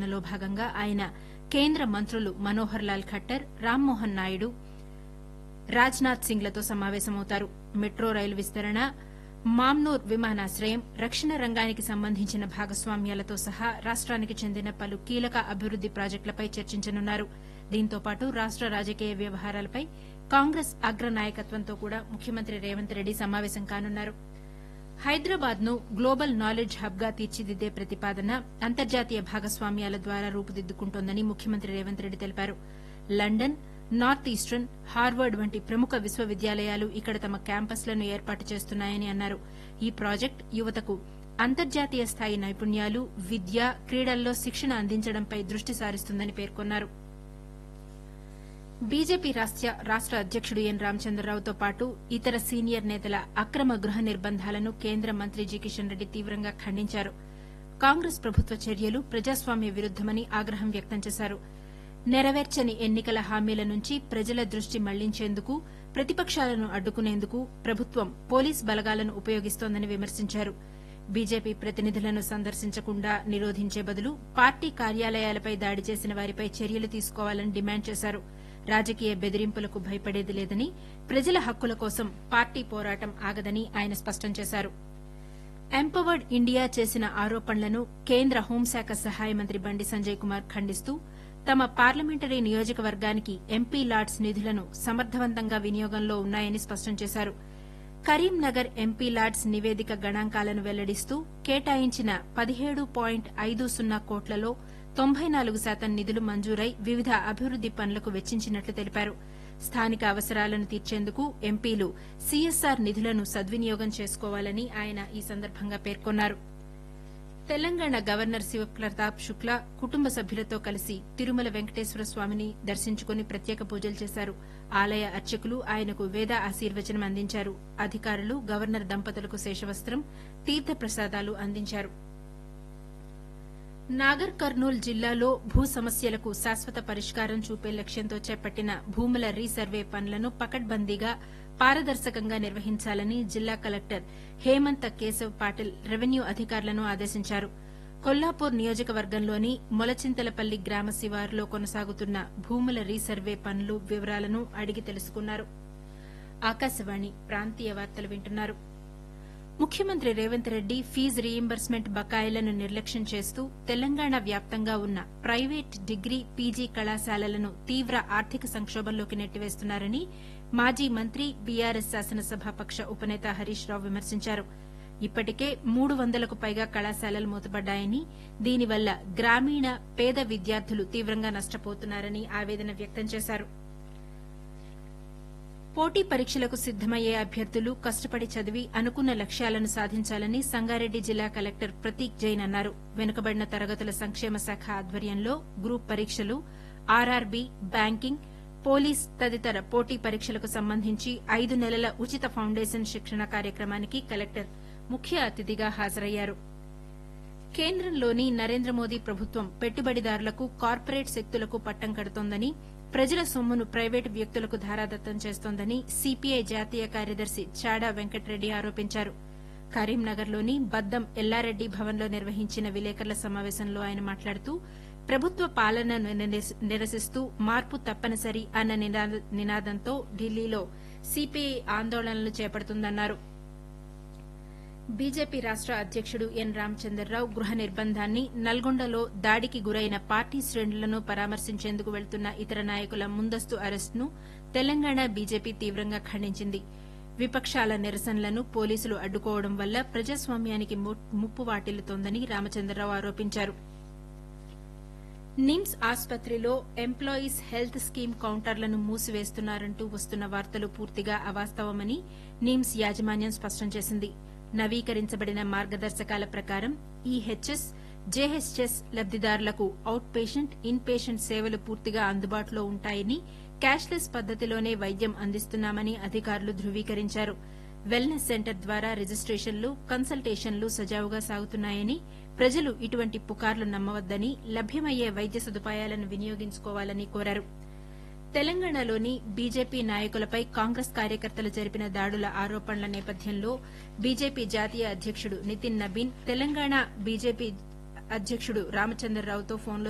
పర్యటనలో భాగంగా ఆయన కేంద్ర మంత్రులు మనోహర్ లాల్ ఖట్టర్ రామ్మోహన్ నాయుడు రాజ్నాథ్ సింగ్లతో సమావేశమవుతారు మెట్రో రైలు విస్తరణ మామ్నూర్ విమానాశ్రయం రక్షణ రంగానికి సంబంధించిన భాగస్వామ్యాలతో సహా రాష్ట్రానికి చెందిన పలు కీలక అభివృద్ది ప్రాజెక్టులపై చర్చించనున్నారు దీంతో పాటు రాష్ట రాజకీయ వ్యవహారాలపై కాంగ్రెస్ అగ్ర నాయకత్వంతో కూడా ముఖ్యమంత్రి రేవంత్ రెడ్డి సమావేశం కానున్నారు హైదరాబాద్ ను గ్లోబల్ నాలెడ్జ్ హబ్ గా తీర్చిదిద్దే ప్రతిపాదన అంతర్జాతీయ భాగస్వామ్యాల ద్వారా రూపుదిద్దుకుంటోందని ముఖ్యమంత్రి రేవంత్ రెడ్డి తెలిపారు లండన్ నార్త్ ఈస్టర్న్ హార్వర్డ్ వంటి ప్రముఖ విశ్వవిద్యాలయాలు ఇక్కడ తమ క్యాంపస్లను ఏర్పాటు చేస్తున్నాయని అన్నారు ఈ ప్రాజెక్టు యువతకు అంతర్జాతీయ స్థాయి నైపుణ్యాలు విద్య క్రీడల్లో శిక్షణ అందించడంపై దృష్టి సారిస్తుందని పేర్కొన్నారు బీజేపీ రాష్ట అధ్యకుడు ఎన్ రామచంద్రరావుతో పాటు ఇతర సీనియర్ నేతల అక్రమ గృహ నిర్బంధాలను కేంద్ర మంత్రి జి కిషన్ రెడ్డి తీవ్రంగా ఖండించారు కాంగ్రెస్ ప్రభుత్వ చర్యలు ప్రజాస్వామ్య విరుద్దమని ఆగ్రహం వ్యక్తం చేశారు నెరవేర్చని ఎన్నికల హామీల నుంచి ప్రజల దృష్టి మళ్లించేందుకు ప్రతిపక్షాలను అడ్డుకునేందుకు ప్రభుత్వం పోలీస్ బలగాలను ఉపయోగిస్తోందని విమర్శించారు బీజేపీ ప్రతినిధులను సందర్శించకుండా నిరోధించే బదులు పార్టీ కార్యాలయాలపై దాడి చేసిన వారిపై చర్యలు తీసుకోవాలని డిమాండ్ చేశారు రాజకీయ బెదిరింపులకు భయపడేది లేదని ప్రజల హక్కుల కోసం పార్టీ పోరాటం ఆగదని ఆయన స్పష్టం చేశారు ఎంపవర్డ్ ఇండియా చేసిన ఆరోపణలను కేంద్ర హోంశాఖ సహాయ మంత్రి బండి సంజయ్ కుమార్ ఖండిస్తూ తమ పార్లమెంటరీ నియోజకవర్గానికి ఎంపీ లాడ్స్ నిధులను సమర్థవంతంగా వినియోగంలో ఉన్నాయని స్పష్టం చేశారు కరీంనగర్ ఎంపీ లాడ్స్ నివేదిక గణాంకాలను వెల్లడిస్తూ కేటాయించిన పదిహేడు పాయింట్ ఐదు సున్నా కోట్లలో తొంభై నాలుగు శాతం నిధులు మంజూరై వివిధ అభివృద్ది పనులకు వెచ్చించినట్లు తెలిపారు స్థానిక అవసరాలను తీర్చేందుకు ఎంపీలు సీఎస్ఆర్ నిధులను సద్వినియోగం చేసుకోవాలని ఆయన ఈ సందర్భంగా పేర్కొన్నారు తెలంగాణ గవర్నర్ శివప్రతాప్ శుక్లా కుటుంబ సభ్యులతో కలిసి తిరుమల వెంకటేశ్వర స్వామిని దర్శించుకుని ప్రత్యేక పూజలు చేశారు ఆలయ అర్చకులు ఆయనకు వేద ఆశీర్వచనం అందించారు అధికారులు గవర్నర్ దంపతులకు శేషవస్త్రం తీర్థప్రసాదాలు అందించారు నాగర్ కర్నూల్ జిల్లాలో భూ సమస్యలకు శాశ్వత పరిష్కారం చూపే లక్ష్యంతో చేపట్టిన భూముల రీసర్వే పనులను పకడ్బందీగా పారదర్శకంగా నిర్వహించాలని జిల్లా కలెక్టర్ హేమంత్ కేశవ్ పాటిల్ రెవెన్యూ అధికారులను ఆదేశించారు కొల్లాపూర్ నియోజకవర్గంలోని మొలచింతలపల్లి గ్రామ శివారులో కొనసాగుతున్న భూముల రీసర్వే పనులు వివరాలను అడిగి తెలుసుకున్నారు ఆకాశవాణి ప్రాంతీయ వార్తలు వింటున్నారు ముఖ్యమంత్రి రేవంత్ రెడ్డి ఫీజు రీయింబర్స్మెంట్ బకాయిలను నిర్లక్ష్యం చేస్తూ తెలంగాణ వ్యాప్తంగా ఉన్న ప్రైవేట్ డిగ్రీ పీజీ కళాశాలలను తీవ్ర ఆర్థిక సంక్షోభంలోకి నెట్టివేస్తున్నారని మాజీ మంత్రి బీఆర్ఎస్ శాసనసభాపక్ష ఉపనేత హరీష్ రావు విమర్శించారు ఇప్పటికే మూడు వందలకు పైగా కళాశాలలు మూతపడ్డాయని దీనివల్ల గ్రామీణ పేద విద్యార్థులు తీవ్రంగా నష్టపోతున్నారని ఆవేదన వ్యక్తం చేశారు పోటీ పరీక్షలకు సిద్దమయ్యే అభ్యర్థులు కష్టపడి చదివి అనుకున్న లక్ష్యాలను సాధించాలని సంగారెడ్డి జిల్లా కలెక్టర్ ప్రతీక్ జైన్ అన్నారు వెనుకబడిన తరగతుల సంక్షేమ శాఖ ఆధ్వర్యంలో గ్రూప్ పరీక్షలు ఆర్ఆర్బీ బ్యాంకింగ్ పోలీస్ తదితర పోటీ పరీక్షలకు సంబంధించి ఐదు నెలల ఉచిత ఫౌండేషన్ శిక్షణ కార్యక్రమానికి కలెక్టర్ ముఖ్య అతిథిగా హాజరయ్యారు కేంద్రంలోని నరేంద్ర మోదీ ప్రభుత్వం పెట్టుబడిదారులకు కార్పొరేట్ శక్తులకు పట్టం కడుతోందని ప్రజల సొమ్మును ప్రైవేటు వ్యక్తులకు ధారాదత్తం చేస్తోందని సీపీఐ జాతీయ కార్యదర్శి చాడా వెంకటరెడ్డి ఆరోపించారు కరీంనగర్లోని బద్దం ఎల్లారెడ్డి భవన్లో నిర్వహించిన విలేకరుల సమావేశంలో ఆయన మాట్లాడుతూ ప్రభుత్వ పాలనను నిరసిస్తూ మార్పు తప్పనిసరి అన్న నినాదంతో ఢిల్లీలో సీపీఐ ఆందోళనలు చేపడుతుందన్నారు బీజేపీ రాష్ట అధ్యకుడు ఎన్ రామచంద్రరావు గృహ నిర్బంధాన్ని నల్గొండలో దాడికి గురైన పార్టీ శ్రేణులను పరామర్శించేందుకు వెళ్తున్న ఇతర నాయకుల ముందస్తు అరెస్టును తెలంగాణ బీజేపీ తీవ్రంగా ఖండించింది విపక్షాల నిరసనలను పోలీసులు అడ్డుకోవడం వల్ల ప్రజాస్వామ్యానికి ముప్పు వాటిల్లుతోందని రామచంద్రరావు ఆరోపించారు నిమ్స్ ఆసుపత్రిలో ఎంప్లాయీస్ హెల్త్ స్కీమ్ కౌంటర్లను మూసివేస్తున్నారంటూ వస్తున్న వార్తలు పూర్తిగా అవాస్తవమని నిమ్స్ యాజమాన్యం స్పష్టం చేసింది నవీకరించబడిన మార్గదర్శకాల ప్రకారం ఈహెచ్ఎస్ జేహెచ్ఎస్ లబ్దిదారులకు అవుట్ పేషెంట్ ఇన్ పేషెంట్ సేవలు పూర్తిగా అందుబాటులో ఉంటాయని క్యాష్లెస్ పద్దతిలోనే వైద్యం అందిస్తున్నామని అధికారులు ధృవీకరించారు వెల్నెస్ సెంటర్ ద్వారా రిజిస్టేషన్లు కన్సల్టేషన్లు సజావుగా సాగుతున్నాయని ప్రజలు ఇటువంటి పుకార్లు నమ్మవద్దని లభ్యమయ్యే వైద్య సదుపాయాలను వినియోగించుకోవాలని కోరారు తెలంగాణలోని బీజేపీ నాయకులపై కాంగ్రెస్ కార్యకర్తలు జరిపిన దాడుల ఆరోపణల నేపథ్యంలో బీజేపీ జాతీయ అధ్యకుడు నితిన్ నబీన్ తెలంగాణ బీజేపీ అధ్యకుడు రామచంద్రరావుతో ఫోన్లో